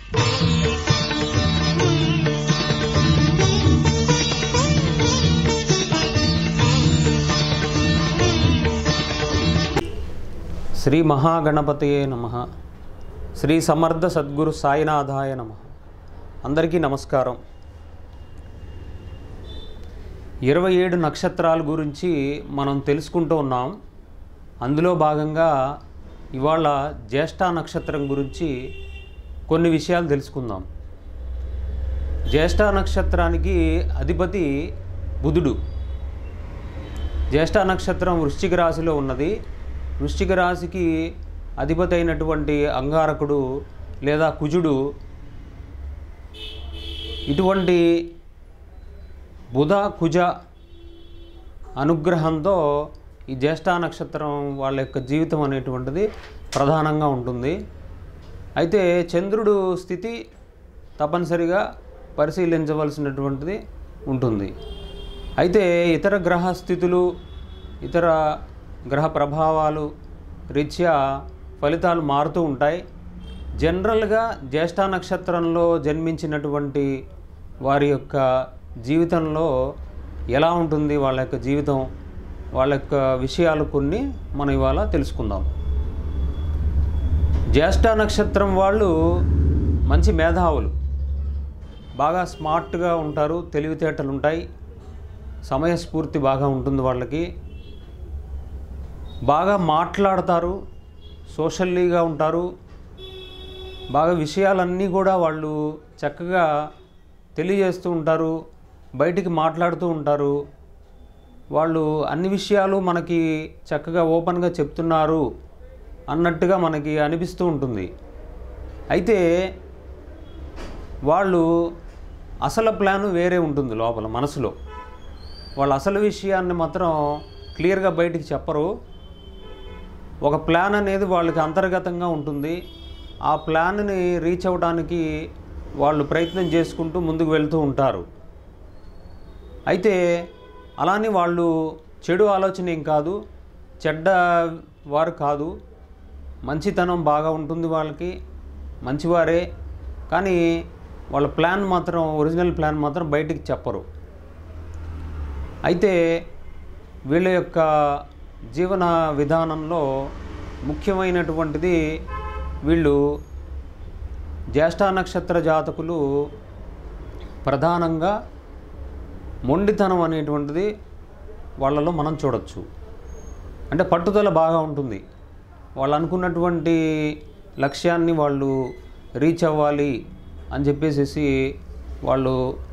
శ్రీ మహాగణపతయే నమ శ్రీ సమర్థ సద్గురు సాయినాథాయ నమ అందరికీ నమస్కారం ఇరవై ఏడు నక్షత్రాల గురించి మనం తెలుసుకుంటూ ఉన్నాం అందులో భాగంగా ఇవాళ జ్యేష్ఠ నక్షత్రం గురించి కొన్ని విషయాలు తెలుసుకుందాం జ్యేష్ఠ నక్షత్రానికి అధిపతి బుధుడు జ్యేష్ఠ నక్షత్రం వృశ్చిక రాశిలో ఉన్నది వృశ్చిక రాశికి అధిపతి అయినటువంటి అంగారకుడు లేదా కుజుడు ఇటువంటి బుధ కుజ అనుగ్రహంతో ఈ జ్యేష్ఠ నక్షత్రం వాళ్ళ యొక్క జీవితం అనేటువంటిది ప్రధానంగా ఉంటుంది అయితే చంద్రుడు స్థితి తప్పనిసరిగా పరిశీలించవలసినటువంటిది ఉంటుంది అయితే ఇతర గ్రహ స్థితులు ఇతర గ్రహ ప్రభావాలు రీత్యా ఫలితాలు మారుతూ ఉంటాయి జనరల్గా జ్యేష్ఠ నక్షత్రంలో జన్మించినటువంటి వారి యొక్క జీవితంలో ఎలా ఉంటుంది వాళ్ళ యొక్క జీవితం వాళ్ళ యొక్క విషయాలు కొన్ని మనం ఇవాళ తెలుసుకుందాం జ్యేష్ఠ నక్షత్రం వాళ్ళు మంచి మేధావులు బాగా స్మార్ట్గా ఉంటారు తెలివితేటలు ఉంటాయి సమయస్ఫూర్తి బాగా ఉంటుంది వాళ్ళకి బాగా మాట్లాడతారు సోషల్లీగా ఉంటారు బాగా విషయాలన్నీ కూడా వాళ్ళు చక్కగా తెలియజేస్తూ ఉంటారు బయటికి మాట్లాడుతూ ఉంటారు వాళ్ళు అన్ని విషయాలు మనకి చక్కగా ఓపెన్గా చెప్తున్నారు అన్నట్టుగా మనకి అనిపిస్తూ ఉంటుంది అయితే వాళ్ళు అసలు ప్లాను వేరే ఉంటుంది లోపల మనసులో వాళ్ళ అసలు విషయాన్ని మాత్రం క్లియర్గా బయటికి చెప్పరు ఒక ప్లాన్ అనేది వాళ్ళకి అంతర్గతంగా ఉంటుంది ఆ ప్లాన్ని రీచ్ అవ్వడానికి వాళ్ళు ప్రయత్నం చేసుకుంటూ ముందుకు వెళ్తూ ఉంటారు అయితే అలానే వాళ్ళు చెడు ఆలోచన ఏం కాదు చెడ్డ వారు కాదు మంచితనం బాగా ఉంటుంది వాళ్ళకి మంచివారే కానీ వాళ్ళ ప్లాన్ మాత్రం ఒరిజినల్ ప్లాన్ మాత్రం బయటికి చెప్పరు అయితే వీళ్ళ యొక్క జీవన విధానంలో ముఖ్యమైనటువంటిది వీళ్ళు జ్యేష్ఠ నక్షత్ర జాతకులు ప్రధానంగా మొండితనం అనేటువంటిది వాళ్ళలో మనం చూడొచ్చు అంటే పట్టుదల బాగా ఉంటుంది వాళ్ళు అనుకున్నటువంటి లక్ష్యాన్ని వాళ్ళు రీచ్ అవ్వాలి అని చెప్పేసి వాళ్ళు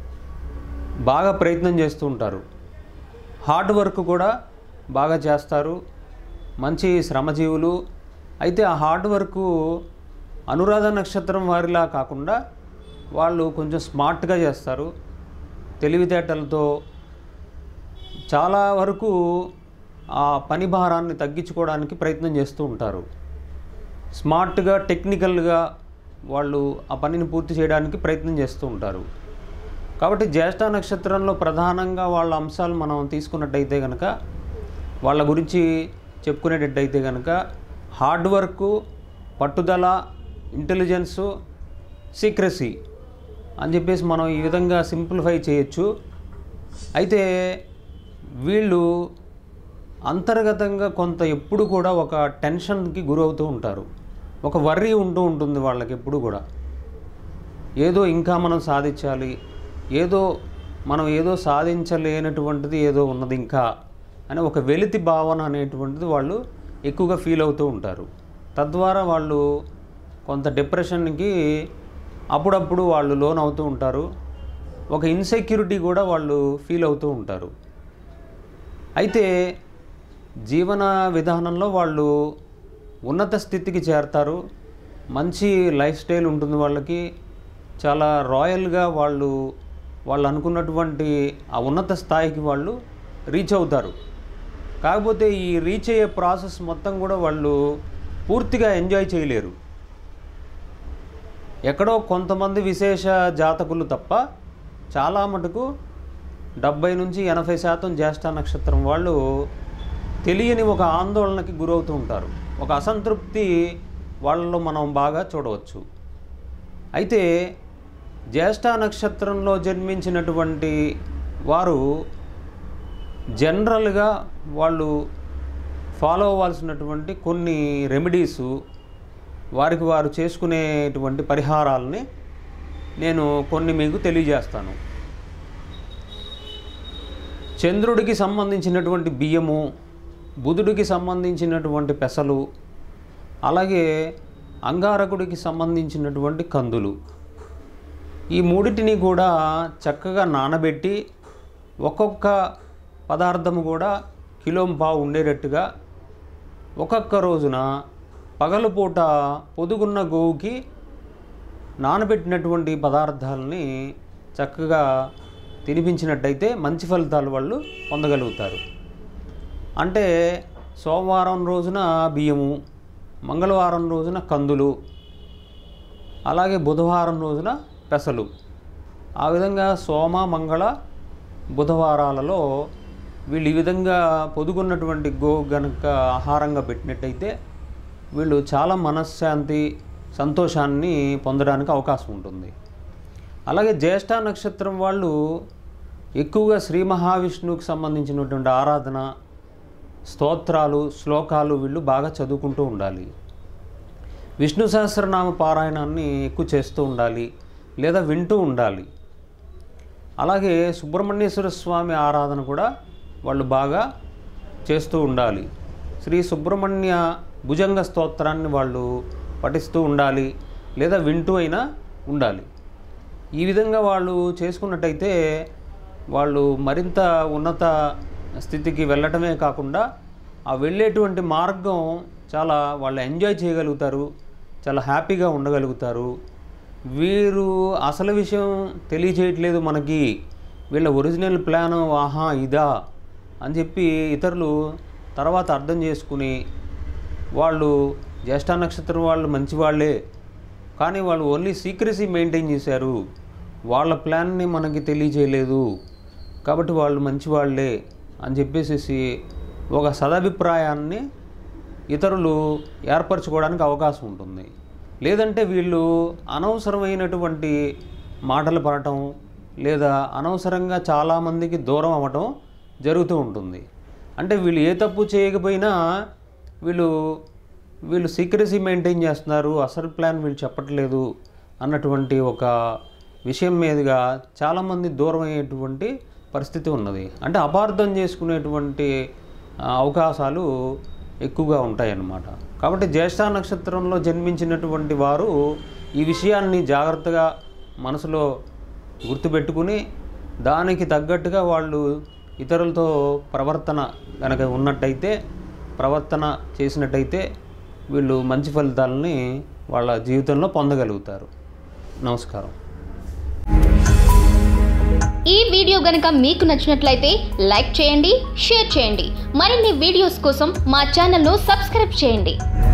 బాగా ప్రయత్నం చేస్తూ ఉంటారు హార్డ్ వర్క్ కూడా బాగా చేస్తారు మంచి శ్రమజీవులు అయితే ఆ హార్డ్ వర్క్ అనురాధ నక్షత్రం వారిలా కాకుండా వాళ్ళు కొంచెం స్మార్ట్గా చేస్తారు తెలివితేటలతో చాలా వరకు ఆ పని భారాన్ని తగ్గించుకోవడానికి ప్రయత్నం చేస్తూ ఉంటారు స్మార్ట్గా టెక్నికల్గా వాళ్ళు ఆ పనిని పూర్తి చేయడానికి ప్రయత్నం చేస్తూ ఉంటారు కాబట్టి జ్యేష్ఠ నక్షత్రంలో ప్రధానంగా వాళ్ళ అంశాలు మనం తీసుకున్నట్టయితే కనుక వాళ్ళ గురించి చెప్పుకునేటట్టయితే కనుక హార్డ్ వర్క్ పట్టుదల ఇంటెలిజెన్సు సీక్రసీ అని చెప్పేసి మనం ఈ విధంగా సింప్లిఫై చేయొచ్చు అయితే వీళ్ళు అంతర్గతంగా కొంత ఎప్పుడు కూడా ఒక టెన్షన్కి గురవుతూ ఉంటారు ఒక వర్రీ ఉంటూ ఉంటుంది వాళ్ళకి ఎప్పుడు కూడా ఏదో ఇంకా మనం సాధించాలి ఏదో మనం ఏదో సాధించలేనటువంటిది ఏదో ఉన్నది ఇంకా అని ఒక వెలితి భావన అనేటువంటిది వాళ్ళు ఎక్కువగా ఫీల్ అవుతూ ఉంటారు తద్వారా వాళ్ళు కొంత డిప్రెషన్కి అప్పుడప్పుడు వాళ్ళు లోన్ అవుతూ ఉంటారు ఒక ఇన్సెక్యూరిటీ కూడా వాళ్ళు ఫీల్ అవుతూ ఉంటారు అయితే జీవన విధానంలో వాళ్ళు ఉన్నత స్థితికి చేరతారు మంచి లైఫ్ స్టైల్ ఉంటుంది వాళ్ళకి చాలా రాయల్గా వాళ్ళు వాళ్ళు అనుకున్నటువంటి ఆ ఉన్నత స్థాయికి వాళ్ళు రీచ్ అవుతారు కాకపోతే ఈ రీచ్ అయ్యే ప్రాసెస్ మొత్తం కూడా వాళ్ళు పూర్తిగా ఎంజాయ్ చేయలేరు ఎక్కడో కొంతమంది విశేష జాతకులు తప్ప చాలా మటుకు డెబ్బై నుంచి ఎనభై శాతం జ్యేష్ఠ నక్షత్రం వాళ్ళు తెలియని ఒక ఆందోళనకి గురవుతూ ఉంటారు ఒక అసంతృప్తి వాళ్ళలో మనం బాగా చూడవచ్చు అయితే జ్యేష్ఠ నక్షత్రంలో జన్మించినటువంటి వారు జనరల్గా వాళ్ళు ఫాలో అవ్వాల్సినటువంటి కొన్ని రెమెడీసు వారికి వారు చేసుకునేటువంటి పరిహారాలని నేను కొన్ని మీకు తెలియజేస్తాను చంద్రుడికి సంబంధించినటువంటి బియ్యము బుధుడికి సంబంధించినటువంటి పెసలు అలాగే అంగారకుడికి సంబంధించినటువంటి కందులు ఈ మూడిటిని కూడా చక్కగా నానబెట్టి ఒక్కొక్క పదార్థము కూడా కిలోంపావు ఉండేటట్టుగా ఒక్కొక్క రోజున పగలుపూట పొదుగున్న గోవుకి నానబెట్టినటువంటి పదార్థాలని చక్కగా తినిపించినట్టయితే మంచి ఫలితాలు వాళ్ళు పొందగలుగుతారు అంటే సోమవారం రోజున బియ్యము మంగళవారం రోజున కందులు అలాగే బుధవారం రోజున పెసలు ఆ విధంగా సోమ మంగళ బుధవారాలలో వీళ్ళు ఈ విధంగా పొదుగున్నటువంటి గో గనుక ఆహారంగా పెట్టినట్టయితే వీళ్ళు చాలా మనశ్శాంతి సంతోషాన్ని పొందడానికి అవకాశం ఉంటుంది అలాగే జ్యేష్ఠ నక్షత్రం వాళ్ళు ఎక్కువగా శ్రీ మహావిష్ణువుకి సంబంధించినటువంటి ఆరాధన స్తోత్రాలు శ్లోకాలు వీళ్ళు బాగా చదువుకుంటూ ఉండాలి విష్ణు సహస్రనామ పారాయణాన్ని ఎక్కువ చేస్తూ ఉండాలి లేదా వింటూ ఉండాలి అలాగే సుబ్రహ్మణ్యేశ్వర స్వామి ఆరాధన కూడా వాళ్ళు బాగా చేస్తూ ఉండాలి శ్రీ సుబ్రహ్మణ్య భుజంగ స్తోత్రాన్ని వాళ్ళు పఠిస్తూ ఉండాలి లేదా వింటూ అయినా ఉండాలి ఈ విధంగా వాళ్ళు చేసుకున్నట్టయితే వాళ్ళు మరింత ఉన్నత స్థితికి వెళ్ళటమే కాకుండా ఆ వెళ్ళేటువంటి మార్గం చాలా వాళ్ళు ఎంజాయ్ చేయగలుగుతారు చాలా హ్యాపీగా ఉండగలుగుతారు వీరు అసలు విషయం తెలియచేయట్లేదు మనకి వీళ్ళ ఒరిజినల్ ప్లాన్ ఆహా ఇదా అని చెప్పి ఇతరులు తర్వాత అర్థం చేసుకుని వాళ్ళు జ్యేష్ఠ నక్షత్రం వాళ్ళు మంచి వాళ్ళే కానీ వాళ్ళు ఓన్లీ సీక్రసీ మెయింటైన్ చేశారు వాళ్ళ ప్లాన్ని మనకి తెలియజేయలేదు కాబట్టి వాళ్ళు మంచి వాళ్ళే అని చెప్పేసి ఒక సదభిప్రాయాన్ని ఇతరులు ఏర్పరచుకోవడానికి అవకాశం ఉంటుంది లేదంటే వీళ్ళు అనవసరమైనటువంటి మాటలు పడటం లేదా అనవసరంగా చాలామందికి దూరం అవ్వటం జరుగుతూ ఉంటుంది అంటే వీళ్ళు ఏ తప్పు చేయకపోయినా వీళ్ళు వీళ్ళు సీక్రసీ మెయింటైన్ చేస్తున్నారు అసలు ప్లాన్ వీళ్ళు చెప్పట్లేదు అన్నటువంటి ఒక విషయం మీదుగా చాలామంది దూరం అయ్యేటువంటి పరిస్థితి ఉన్నది అంటే అపార్థం చేసుకునేటువంటి ఆ, అవకాశాలు ఎక్కువగా ఉంటాయన్నమాట కాబట్టి జ్యేష్ఠ నక్షత్రంలో జన్మించినటువంటి వారు ఈ విషయాన్ని జాగ్రత్తగా మనసులో గుర్తుపెట్టుకుని దానికి తగ్గట్టుగా వాళ్ళు ఇతరులతో ప్రవర్తన కనుక ఉన్నట్టయితే ప్రవర్తన చేసినట్టయితే వీళ్ళు మంచి ఫలితాలని వాళ్ళ జీవితంలో పొందగలుగుతారు నమస్కారం ఈ వీడియో గనుక మీకు నచ్చినట్లయితే లైక్ చేయండి షేర్ చేయండి మరిన్ని వీడియోస్ కోసం మా ఛానల్ను సబ్స్క్రైబ్ చేయండి